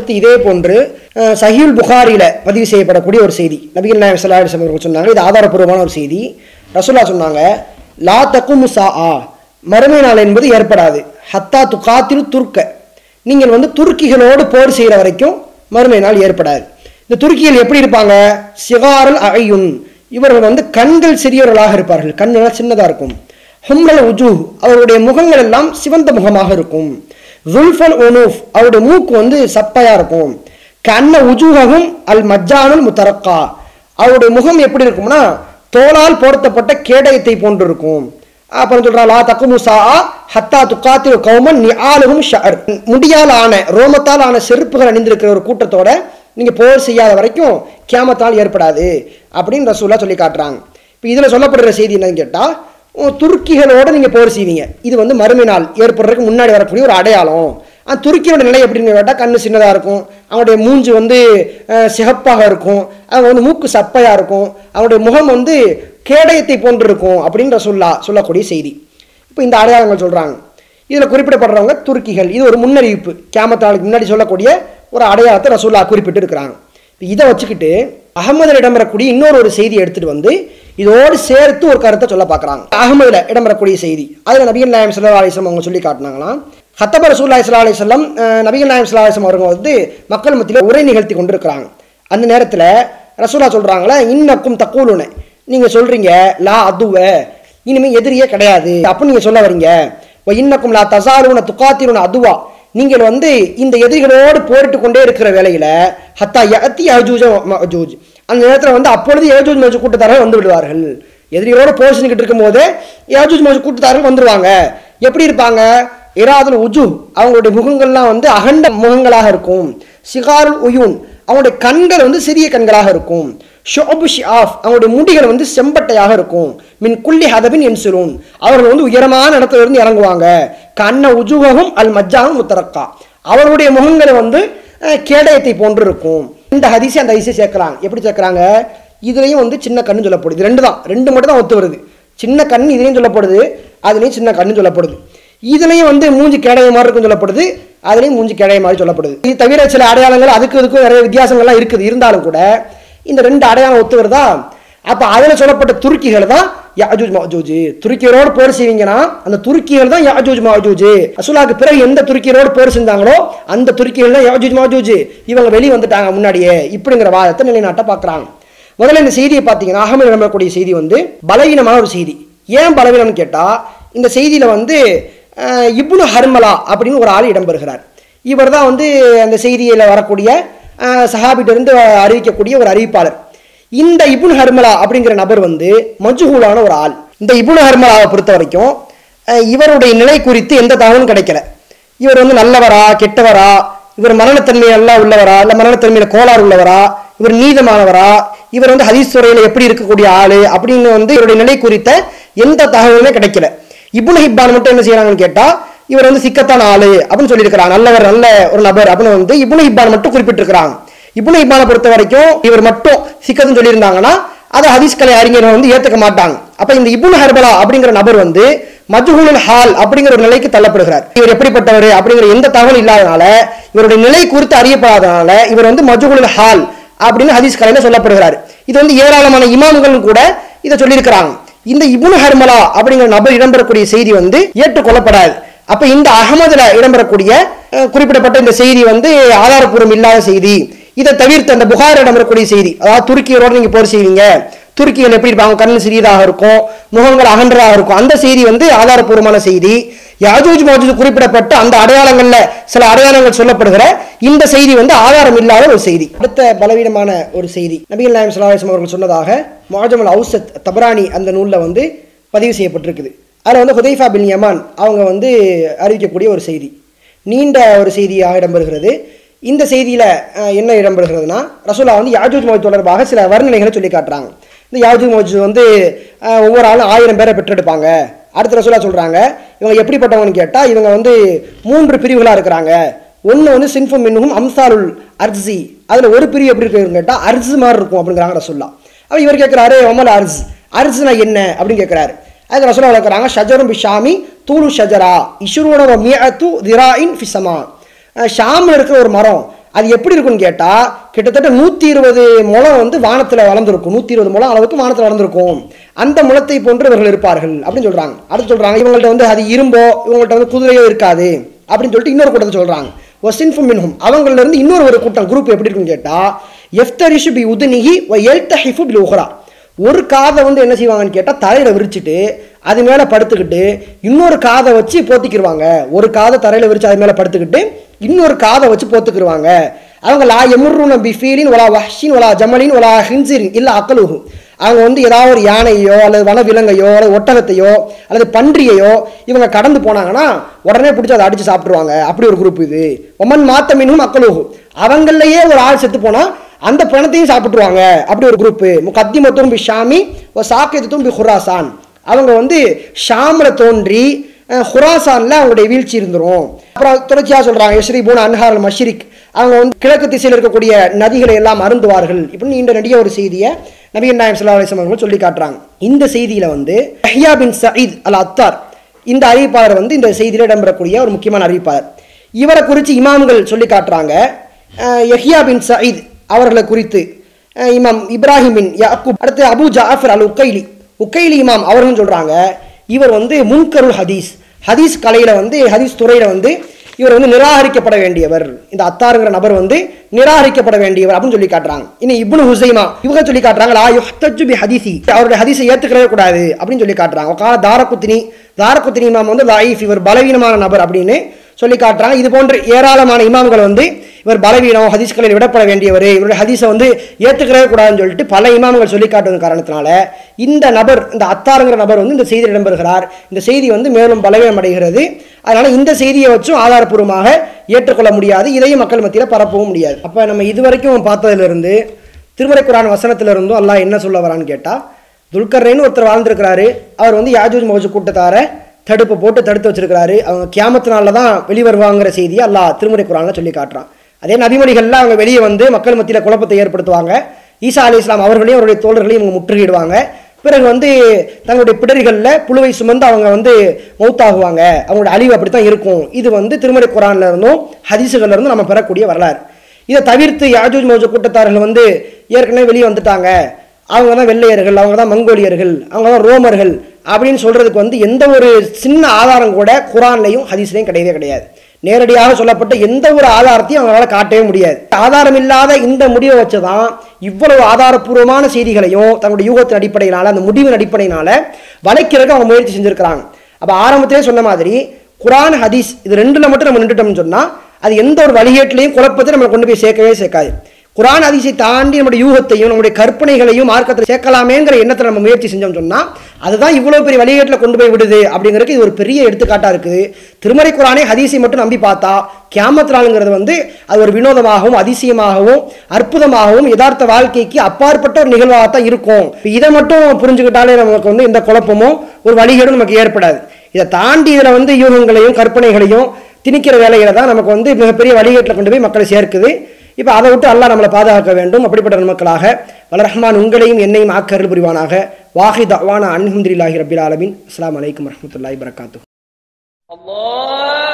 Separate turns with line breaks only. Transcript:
அடுத்து இதே போன்று அஹ், சஹீல் புகாரில பதிவு செய்யப்படக்கூடிய ஒரு செய்தி நபிகள் நாயம் சல்லா அலிஸ்லாம் அவர்கள் சொன்னாங்க இது ஆதாரப்பூர்வமான ஒரு செய்தி ரசூல்லா சொன்னாங்க லா தக்கும் சா ஆ மறுமை நாள் என்பது ஏற்படாது ஹத்தா துகாத்திரு துர்க்க நீங்கள் வந்து துருக்கிகளோடு போர் செய்கிற வரைக்கும் மறுமை நாள் ஏற்படாது இந்த துருக்கிகள் எப்படி இருப்பாங்க சிகாரல் அகையுன் இவர்கள் வந்து கண்கள் சிறியவர்களாக இருப்பார்கள் கண்கள் சின்னதாக இருக்கும் ஹும்ரல் உஜூ அவருடைய முகங்கள் எல்லாம் சிவந்த முகமாக இருக்கும் ஜுல்ஃபல் ஒனூஃப் அவருடைய மூக்கு வந்து சப்பையா இருக்கும் கண்ண உஜூகவும் அல் மஜ்ஜானுல் முத்தரக்கா அவருடைய முகம் எப்படி இருக்கும்னா தோலால் போர்த்தப்பட்ட கேடயத்தை போன்று இருக்கும் அப்புறம் சொல்றா லா தக்குமு சா ஹத்தா துக்காத்தி கௌமன் நிஆலுகும் ஷஅர் முடியால் ஆன ரோமத்தால் ஆன செருப்புகள் அணிந்திருக்கிற ஒரு கூட்டத்தோட நீங்க போர் செய்யாத வரைக்கும் கியாமத்தால் ஏற்படாது அப்படின்னு ரசூலா சொல்லி காட்டுறாங்க இப்போ இதில் சொல்லப்படுற செய்தி என்னன்னு கேட்டால் துருக்கிகளோட நீங்கள் போர் செய்வீங்க இது வந்து மறுமை நாள் ஏற்படுறதுக்கு முன்னாடி வரக்கூடிய ஒரு அடையாளம் அந்த துருக்கியோட நிலை எப்படின்னு கேட்டால் கண்ணு சின்னதாக இருக்கும் அவனுடைய மூஞ்சு வந்து அஹ், சிகப்பாக இருக்கும் அவங்க வந்து மூக்கு சப்பையாக இருக்கும் அவனுடைய முகம் வந்து கேடயத்தை போன்று இருக்கும் அப்படின்ற சொல்லா சொல்லக்கூடிய செய்தி இப்போ இந்த அடையாளங்கள் சொல்கிறாங்க இதில் குறிப்பிடப்படுறவங்க துருக்கிகள் இது ஒரு முன்னறிவிப்பு கேமத்தாளுக்கு முன்னாடி சொல்லக்கூடிய ஒரு அடையாளத்தை ரசூல்லா குறிப்பிட்டு இருக்கிறாங்க இப்போ இதை வச்சுக்கிட்டு அகமதில் இடம்பெறக்கூடிய இன்னொரு ஒரு செய்தி எடுத்துட்டு வந்து இதோடு சேர்த்து ஒரு கருத்தை சொல்ல பார்க்குறாங்க அகமதுல இடம்பெறக்கூடிய செய்தி அதில் நபிகள் நாயம் சல்லா அலிஸ்லாம் அவங்க சொல்லி காட்டினாங்களாம் ஹத்தப ரசூல்லா இஸ்லா அலிஸ்லாம் நபிகள் நாயம் சல்லா அலிஸ்லாம் அவங்க வந்து மக்கள் மத்தியில் உரை நிகழ்த்தி கொண்டிருக்கிறாங்க அந்த நேரத்தில் ரசூலா சொல்கிறாங்களே இன்னக்கும் தக்கூலுன நீங்கள் சொல்கிறீங்க லா அதுவ இனிமேல் எதிரியே கிடையாது அப்படின்னு நீங்கள் சொல்ல வரீங்க "வ இன்னக்கும் லா தசாலுன துக்காத்திருன அதுவா நீங்கள் வந்து இந்த எதிரிகளோடு போரிட்டு கொண்டே இருக்கிற வேளையில ஹத்தா யத்தி அஜூஜ மஜூஜ் அந்த நேரத்தில் வந்து அப்பொழுது ஏஜூஜ் மஜூஜ் கூட்டத்தாரர்கள் வந்து விடுவார்கள் எதிரிகளோடு போர் செஞ்சுக்கிட்டு இருக்கும்போது ஏஜூஜ் மஜூஜ் கூட்டத்தாரர்கள் வந்துருவாங்க எப்படி இருப்பாங்க இராதுல் உஜு அவங்களுடைய முகங்கள்லாம் வந்து அகண்ட முகங்களாக இருக்கும் சிகாருல் உயூன் அவங்களுடைய கண்கள் வந்து சிறிய கண்களாக இருக்கும் ஷோபு ஷிஆஃப் அவங்களுடைய முடிகள் வந்து செம்பட்டையாக இருக்கும் மின் குள்ளி ஹதபின் என்சுலூன் அவர்கள் வந்து உயரமான இடத்துல இருந்து இறங்குவாங்க கண்ண உஜுகவும் அல் மஜ்ஜாவும் முத்தரக்கா அவர்களுடைய முகங்கள் வந்து அஹ், கேடயத்தை போன்று இருக்கும் இந்த ஹதீஸை அந்த ஹதீஸை சேர்க்கறாங்க எப்படி சேர்க்கறாங்க இதுலயும் வந்து சின்ன கண்ணு சொல்லப்படுது இது ரெண்டு தான் ரெண்டு மட்டும் தான் ஒத்து வருது சின்ன கண் இதுலயும் சொல்லப்படுது அதுலயும் சின்ன கண்ணு சொல்லப்படுது இதுலயும் வந்து மூஞ்சி கேடைய மாதிரி இருக்கும் சொல்லப்படுது அதுலயும் மூஞ்சி கேடைய மாதிரி சொல்லப்படுது இது தவிர சில அடையாளங்கள் அதுக்கு இதுக்கும் நிறைய வித்தியாசங்கள்லாம் இருக்குது இருந்தாலும் கூட இந்த ரெண்டு அடையாளம் ஒத்து வருதா அப்ப அதுல சொல்லப்பட்ட துருக்கிகள் தான் யாஜூஜ் மாஜூஜ் துருக்கியரோடு போர் செய்வீங்கன்னா அந்த துருக்கிகள் தான் யாஜூஜ் மாஜூஜ் அசுலாக்கு பிறகு எந்த துருக்கியரோடு போர் செஞ்சாங்களோ அந்த துருக்கிகள் தான் யாஜூஜ் மாஜூஜ் இவங்க வெளியே வந்துட்டாங்க முன்னாடியே இப்படிங்கிற வாதத்தை நிலைநாட்ட பார்க்கறாங்க முதல்ல இந்த செய்தியை பார்த்தீங்கன்னா அகமது நம்பக்கூடிய செய்தி வந்து பலவீனமான ஒரு செய்தி ஏன் பலவீனம்னு கேட்டால் இந்த செய்தியில வந்து அஹ், இப்னு ஹர்மலா அப்படின்னு ஒரு ஆள் இடம்பெறுகிறார் இவர் தான் வந்து அந்த செய்தியில் வரக்கூடிய அஹ், சஹாபிட்ட இருந்து அறிவிக்கக்கூடிய ஒரு அறிவிப்பாளர் இந்த இப்னு ஹர்மலா அப்படிங்கிற நபர் வந்து மஜ்ஹூலான ஒரு ஆள் இந்த இப்னு ஹர்மலாவை பொறுத்த வரைக்கும் அஹ், இவருடைய நிலை குறித்து எந்த தகவலும் கிடைக்கல இவர் வந்து நல்லவரா கெட்டவரா இவர் மரணத்தன்மை எல்லாம் உள்ளவரா இல்ல மரணத்தன்மையில கோளாறு உள்ளவரா இவர் நீதமானவரா இவர் வந்து ஹதீஸ் துறையில எப்படி இருக்கக்கூடிய ஆளு அப்படின்னு வந்து இவருடைய நிலை குறித்த எந்த தகவலுமே கிடைக்கல இப்னு ஹிப்பான் மட்டும் என்ன செய்யறாங்கன்னு கேட்டா இவர் வந்து சிக்கத்தான ஆளு அப்படின்னு சொல்லியிருக்கிறாங்க நல்லவர் நல்ல ஒரு நபர் அப்படின்னு வந்து இப்னு ஹிப்பான் மட்டும் குறிப்பிட்டிருக்கிறாங்க இப்னு ஹிப்பானை பொறுத்த வரைக்கும் இவர் மட்டும் சிக்கத்துன்னு சொல்லியிருந்தாங்கன்னா அதை ஹதீஸ் கலை அறிஞர்கள் வந்து ஏத்துக்க மாட்டாங்க அப்ப இந்த இப்னு ஹர்பலா அப்படிங்கிற நபர் வந்து மஜ்ஹூலுல் ஹால் அப்படிங்கிற ஒரு நிலைக்கு தள்ளப்படுகிறார் இவர் எப்படிப்பட்டவர் அப்படிங்கிற எந்த தகவல் இல்லாதனால இவருடைய நிலை குறித்து அறியப்படாதனால இவர் வந்து மஜ்ஹூலுல் ஹால் அப்படின்னு ஹதீஸ் கலையில சொல்லப்படுகிறார் இது வந்து ஏராளமான இமாம்கள் கூட இதை சொல்லியிருக்கிறாங்க இந்த இப்னு ஹர்மலா அப்படிங்கிற நபர் இடம்பெறக்கூடிய செய்தி வந்து ஏற்றுக்கொள்ளப்படாது அப்ப இந்த அகமதுல இடம்பெறக்கூடிய அஹ், குறிப்பிடப்பட்ட இந்த செய்தி வந்து ஆதாரப்பூர்வம் இல்லாத செய்தி இதை தவிர்த்து அந்த புகார் இடம்பெறக்கூடிய செய்தி அதாவது துருக்கியரோட நீங்க போர் செய்வீங்க துருக்கிகள் எப்படி இருப்பாங்க கண்ணு சிறியதாக இருக்கும் முகங்கள் அகன்றதாக இருக்கும் அந்த செய்தி வந்து ஆதாரப்பூர்வமான செய்தி யாஜூஜ் மாஜூஜ் குறிப்பிடப்பட்ட அந்த அடையாளங்கள்ல சில அடையாளங்கள் சொல்லப்படுகிற இந்த செய்தி வந்து ஆதாரம் இல்லாத ஒரு செய்தி அடுத்த பலவீனமான ஒரு செய்தி நபிகள் நாயம் சலாஹம் அவர்கள் சொன்னதாக மாஜமல் அவுசத் தபரானி அந்த நூல்ல வந்து பதிவு செய்யப்பட்டிருக்குது அதுல வந்து ஹுதைஃபா பின் யமான் அவங்க வந்து அறிவிக்கக்கூடிய ஒரு செய்தி நீண்ட ஒரு செய்தியாக இடம்பெறுகிறது இந்த செய்தியில அஹ், என்ன இடம்பெறுகிறதுனா ரசூலா வந்து யாஜூஜ் மோஜ் தொடர்பாக சில வர்ணனைகளை சொல்லி காட்டுறாங்க இந்த யாஜூஜ் மோஜ் வந்து அஹ், ஒவ்வொரு ஆளும் ஆயிரம் பேரை பெற்றெடுப்பாங்க அடுத்த ரசூலா சொல்றாங்க இவங்க எப்படிப்பட்டவங்கன்னு கேட்டா இவங்க வந்து மூன்று பிரிவுகளா இருக்கிறாங்க ஒன்று வந்து சின்ஃபும் மின்னும் அம்சாலுல் அர்ஜி அதுல ஒரு பிரிவு எப்படி இருக்குன்னு கேட்டா அர்ஜு மாதிரி இருக்கும் அப்படிங்கிறாங்க ரசூல்லா அப்ப இவர் கேட்கிறாரு ஒமல் அர்ஜ் அர்ஜுனா என்ன அப்படின்னு கேட்கிறாரு அதுக்கு ரசூலா விளக்குறாங்க ஷஜரும் பிஷாமி தூளு ஷஜரா இஷ்ரூன மியத்து திராயின் ஃபிசமா அஹ் ஷாம்ல இருக்கிற ஒரு மரம் அது எப்படி இருக்கும்னு கேட்டா கிட்டத்தட்ட நூத்தி இருபது முழம் வந்து வானத்துல வளர்ந்துருக்கும் நூத்தி இருபது முழம் அளவுக்கு வானத்துல வளர்ந்துருக்கும் அந்த முளத்தை போன்று இவர்கள் இருப்பார்கள் அப்படின்னு சொல்றாங்க அடுத்து சொல்றாங்க இவங்கள்ட்ட வந்து அது இரும்போ இவங்கள்ட்ட வந்து குதிரையோ இருக்காது அப்படின்னு சொல்லிட்டு இன்னொரு கூட்டத்தை சொல்றாங்க ஒசின்ஃபும் மின்ஹும் அவங்கள இருந்து இன்னொரு ஒரு கூட்டம் குரூப் எப்படி இருக்குன்னு கேட்டா எஃப்தரிஷு பி உதுனிஹி வ எல்தஹிஃபு பில் உஹ்ரா ஒரு காதை வந்து என்ன செய்வாங்கன்னு கேட்டால் தலையில் விரிச்சிட்டு அது மேலே படுத்துக்கிட்டு இன்னொரு காதை வச்சு போத்திக்கிருவாங்க ஒரு காதை தரையில் விரிச்சு அது மேலே படுத்துக்கிட்டு இன்னொரு காதை வச்சு போத்துக்கிருவாங்க அவங்க லா எமுர்ருன பி ஃபீலின் ஒலா வஹ்ஷின் ஒலா ஜமலின் ஒலா ஹின்சிரின் இல்லை அக்கலுஹு அவங்க வந்து ஏதாவது ஒரு யானையோ அல்லது வனவிலங்கையோ அல்லது ஒட்டகத்தையோ அல்லது பன்றியையோ இவங்க கடந்து போனாங்கன்னா உடனே பிடிச்சி அதை அடிச்சு சாப்பிட்ருவாங்க அப்படி ஒரு குரூப் இது ஒமன் மாத்த மீனும் அக்கலுஹு அவங்களையே ஒரு ஆள் செத்து போனா அந்த பணத்தையும் சாப்பிட்டுருவாங்க அப்படி ஒரு குரூப் முகத்தி மொத்தம் பி ஷாமி ஓ சாக்கியத்தும் பி ஹுராசான் அவங்க வந்து ஷாமில் தோன்றி அஹ், ஹுராசான்ல அவங்களுடைய வீழ்ச்சி இருந்துரும் அப்புறம் தொடர்ச்சியாக சொல்றாங்க யஸ்ரீ பூன் அன்ஹார் மஷ்ரிக் அவங்க வந்து கிழக்கு திசையில் இருக்கக்கூடிய நதிகளை எல்லாம் அருந்துவார்கள் இப்படின்னு நீண்ட நெடிய ஒரு செய்தியை நபிகள் நாயம் சல்லா அலிஸ்லாம் அவர்கள் சொல்லி காட்டுறாங்க இந்த செய்தியில வந்து யஹ்யா பின் சயீத் அல் அத்தார் இந்த அறிவிப்பாளர் வந்து இந்த செய்தியில் இடம்பெறக்கூடிய ஒரு முக்கியமான அறிவிப்பாளர் இவரை குறித்து இமாம்கள் சொல்லி காட்டுறாங்க அஹ், யஹ்யா பின் சயீத் அவர்களை குறித்து அஹ், இமாம் இப்ராஹிம் பின் யாக்கூப் அடுத்து அபு ஜாஃபர் அல் உக்கைலி உக்கைலி இமாம் அவர்களும் சொல்றாங்க இவர் வந்து முன்கருள் ஹதீஸ் ஹதீஸ் கலையில வந்து ஹதீஸ் துறையில வந்து இவர் வந்து நிராகரிக்கப்பட வேண்டியவர் இந்த அத்தாருங்கிற நபர் வந்து நிராகரிக்கப்பட வேண்டியவர் அப்படின்னு சொல்லி காட்டுறாங்க இனி இப்னு ஹுசைமா இவங்க சொல்லி காட்டுறாங்க லா யுஹ்தஜு பி ஹதீசி அவருடைய ஹதீஸை ஏத்துக்கவே கூடாது அப்படின்னு சொல்லி காட்டுறாங்க கால தாரகுத்தினி தாரகுத்தினி இமாம் வந்து லைஃப் இவர் பலவீனமான நபர் அப்படின்னு சொல்லி காட்டுறாங்க இது போன்ற ஏராளமான இமாம்கள் வந்து இவர் பலவீனம் ஹதீஸ்களில் விடப்பட வேண்டியவர் இவருடைய ஹதீஸை வந்து ஏற்றுக்கவே கூடாதுன்னு சொல்லிட்டு பல இமாம்கள் சொல்லி காட்டுவதன் காரணத்தினால இந்த நபர் இந்த அத்தாருங்கிற நபர் வந்து இந்த செய்தியில் இடம்பெறுகிறார் இந்த செய்தி வந்து மேலும் பலவீனம் அடைகிறது அதனால இந்த செய்தியை வச்சும் ஆதாரப்பூர்வமாக ஏற்றுக்கொள்ள முடியாது இதையும் மக்கள் மத்தியில் பரப்பவும் முடியாது அப்போ நம்ம இதுவரைக்கும் பார்த்ததிலிருந்து திருமறை குரான் வசனத்திலிருந்தும் அல்லாஹ் என்ன சொல்ல வரான்னு கேட்டால் துல்கர்னு ஒருத்தர் வாழ்ந்திருக்கிறாரு அவர் வந்து யாஜூஜ் மௌஜூஜ் கூட்டத்தார தடுப்பு போட்டு தடுத்து வச்சிருக்கிறாரு அவங்க கியாமத்து நாளில் தான் வெளிவருவாங்கிற செய்தியை அல்லாஹ் திருமுறை குரானில் சொல்லி காட்டுறான் அதே நபிமொழிகள்ல அவங்க வெளியே வந்து மக்கள் மத்தியில் குழப்பத்தை ஏற்படுத்துவாங்க ஈசா அலி இஸ்லாம் அவர்களையும் அவருடைய தோழர்களையும் இவங்க முற்றுகையிடுவாங்க பிறகு வந்து தங்களுடைய பிடரிகளில் புழுவை சுமந்து அவங்க வந்து மௌத்தாகுவாங்க அவங்களோட அழிவு அப்படித்தான் இருக்கும் இது வந்து திருமறை குரான்ல இருந்தும் ஹதீஸுகள்ல இருந்தும் நம்ம பெறக்கூடிய வரலாறு இதை தவிர்த்து யாஜூஜ் மௌஜூஜ் கூட்டத்தார்கள் வந்து ஏற்கனவே வெளியே வந்துட்டாங்க அவங்க தான் வெள்ளையர்கள் அவங்க தான் மங்கோலியர்கள் அவங்க தான் ரோமர்கள் அப்படின்னு சொல்றதுக்கு வந்து எந்த ஒரு சின்ன ஆதாரம் கூட குரான்லையும் ஹதீஸ்லையும் கிடையவே கிடையாது நேரடியாக சொல்லப்பட்ட எந்த ஒரு ஆதாரத்தையும் அவங்களால காட்டவே முடியாது ஆதாரம் இல்லாத இந்த முடிவை வச்சுதான் இவ்வளவு ஆதாரப்பூர்வமான செய்திகளையும் தங்களுடைய யூகத்தின் அடிப்படையினால அந்த முடிவின் அடிப்படையினால வளைக்கிறதுக்கு அவங்க முயற்சி செஞ்சிருக்கிறாங்க அப்ப ஆரம்பத்திலே சொன்ன மாதிரி குரான் ஹதீஸ் இது ரெண்டுல மட்டும் நம்ம நின்றுட்டோம்னு சொன்னா அது எந்த ஒரு வழிகேட்டிலையும் குழப்பத்தை நம்மளை கொண்டு போய் சேர்க்கவே சேர்க்காது குரான் ஹதீஸை தாண்டி நம்முடைய யூகத்தையும் நம்முடைய கற்பனைகளையும் மார்க்கத்தில் சேர்க்கலாமேங்கிற எண்ணத்தை நம்ம முயற்சி செஞ்சோம் சொன்னா அதுதான் இவ்வளவு பெரிய வழிகேட்டில் கொண்டு போய் விடுது அப்படிங்கிறதுக்கு இது ஒரு பெரிய எடுத்துக்காட்டா இருக்குது திருமறை குரானே ஹதீஸை மட்டும் நம்பி பார்த்தா கியாமத் நாளுங்கிறது வந்து அது ஒரு வினோதமாகவும் அதிசயமாகவும் அற்புதமாகவும் யதார்த்த வாழ்க்கைக்கு அப்பாற்பட்ட ஒரு நிகழ்வாக தான் இருக்கும் இப்ப இதை மட்டும் புரிஞ்சுக்கிட்டாலே நமக்கு வந்து எந்த குழப்பமும் ஒரு வழிகேடும் நமக்கு ஏற்படாது இதை தாண்டி இதில் வந்து யூகங்களையும் கற்பனைகளையும் திணிக்கிற வேலையில தான் நமக்கு வந்து மிகப்பெரிய வழிகேட்டில் கொண்டு போய் மக்களை சேர்க்குது இப்போ அதை விட்டு அல்லாஹ் நம்மளை பாதுகாக்க வேண்டும் அப்படிப்பட்ட மக்களாக வலரஹ்மான் உங்களையும் என்னையும் ஆக்கருள் புரிவானாக வாஹி தவானா அன்ஹம்துலில்லாஹி ரபில் ஆலமின் அஸ்ஸலாமு அலைக்கும் வரஹ்மத்துல்லாஹி வரகாத்து
الله